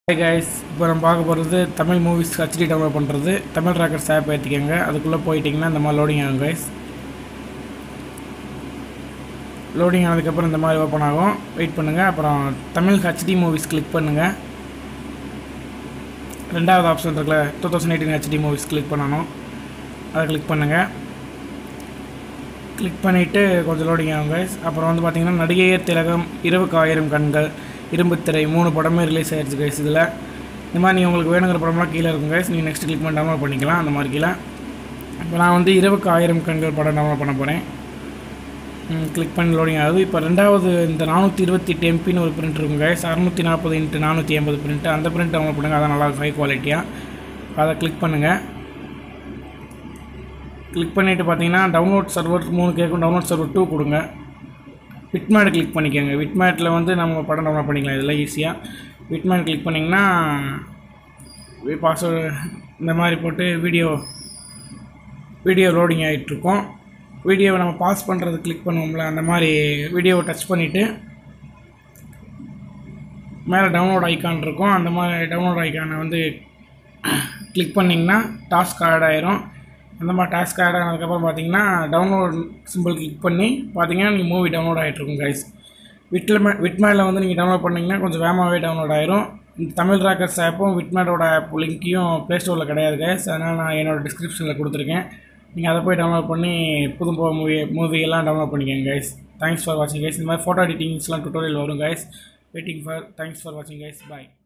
hey guys இப்போ நம்ம பார்க்க போகிறது தமிழ் மூவிஸ் ஹச்டி டவுன்லோட் பண்ணுறது தமிழ் ராக்கர்ஸ் ஆப் ஏற்றிக்கோங்க அதுக்குள்ளே போயிட்டிங்கன்னா இந்த மாதிரி லோடிங் ஆகும் கைஸ் லோடிங் ஆனதுக்கப்புறம் இந்த மாதிரி ஓப்பன் ஆகும் வெயிட் பண்ணுங்கள் அப்புறம் தமிழ் ஹச்டி மூவிஸ் கிளிக் பண்ணுங்கள் ரெண்டாவது ஆப்ஷன் இருக்குல்ல two thousand eighteen HD movies click பண்ணணும் அதை கிளிக் பண்ணுங்கள் கிளிக் பண்ணிவிட்டு கொஞ்சம் லோடிங் ஆகும் கைஸ் அப்புறம் வந்து பார்த்தீங்கன்னா நடிகையர் திலகம் இரவுக்கு ஆயிரம் கண்கள் இரும்புத்திரை மூணு படமே ரிலீஸ் ஆயிடுச்சு கைஸ் இதில் இந்த மாதிரி நீங்கள் உங்களுக்கு வேணுங்கிற படம்லாம் கீழே இருக்கும் கைஸ் நீங்கள் நெக்ஸ்ட் கிளிக் பண்ணி டவுன்லோட் பண்ணிக்கலாம் அந்த மாதிரி கீழே இப்போ நான் வந்து இரவுக்கு ஆயிரம் கண்கள் படம் டவுன்லோட் பண்ண போகிறேன் கிளிக் பண்ணி லோடிங் ஆகுது இப்போ ரெண்டாவது இந்த நானூற்றி இருபத்தி எட்டு எம்பின்னு ஒரு பிரிண்ட் இருக்கும் கைஸ் அறுநூற்றி நாற்பது இன்ட்டு நானூற்றி ஐம்பது பிரிண்ட் அந்த பிரிண்ட் டவுன்லோட் பண்ணுங்கள் அதான் நல்லா ஹை குவாலிட்டியாக அதை கிளிக் பண்ணுங்கள் கிளிக் பண்ணிவிட்டு பார்த்தீங்கன்னா டவுன்லோட் சர்வர் மூணு கேட்கும் டவுன்லோட் சர்வர் டூ கொடுங்க விட்மேட் கிளிக் பண்ணிக்கோங்க விட்மேட்டில் வந்து நம்ம படம் டவுன்லோட் பண்ணிக்கலாம் இதில் ஈஸியாக விட்மேட் கிளிக் பண்ணிங்கன்னா பாஸ்வேர்டு இந்த மாதிரி போட்டு வீடியோ வீடியோ லோடிங் ஆகிட்டுருக்கோம் வீடியோவை நம்ம பாஸ் பண்ணுறது கிளிக் பண்ணுவோம்ல அந்த மாதிரி வீடியோவை டச் பண்ணிவிட்டு மேலே டவுன்லோட் ஐக்கான் இருக்கும் அந்த மாதிரி டவுன்லோட் ஐக்கானை வந்து கிளிக் பண்ணிங்கன்னா டாஸ்க் ஆட் ஆயிரும் அந்த மாதிரி டாஸ்க் ஆட் ஆனதுக்கப்புறம் பார்த்தீங்கன்னா டவுன்லோட் சிம்பிள் கிளிக் பண்ணி பார்த்தீங்கன்னா நீங்கள் மூவி டவுன்லோட் ஆகிட்ருக்கும் கைஸ் விட்டில் விட்மேடில் வந்து நீங்கள் டவுன்லோட் பண்ணிங்கன்னா கொஞ்சம் வேகமாகவே டவுன்லோட் ஆயிரும் இந்த தமிழ் ராக்கர்ஸ் ஆப்பும் விட்மேடோட ஆப் லிங்க்கையும் ப்ளே ஸ்டோரில் கிடையாது கைஸ் அதனால் நான் என்னோடய டிஸ்கிரிப்ஷனில் கொடுத்துருக்கேன் நீங்கள் அதை போய் டவுன்லோட் பண்ணி புது மூவி மூவி எல்லாம் டவுன்லோட் பண்ணிக்கோங்க கைஸ் தேங்க்ஸ் ஃபார் வாட்சிங் கைஸ் இந்த மாதிரி ஃபோட்டோ எடிட்டிங்ஸ்லாம் டுட்டோரியல் வரும் guys waiting for thanks for வாட்சிங் கைஸ் பாய்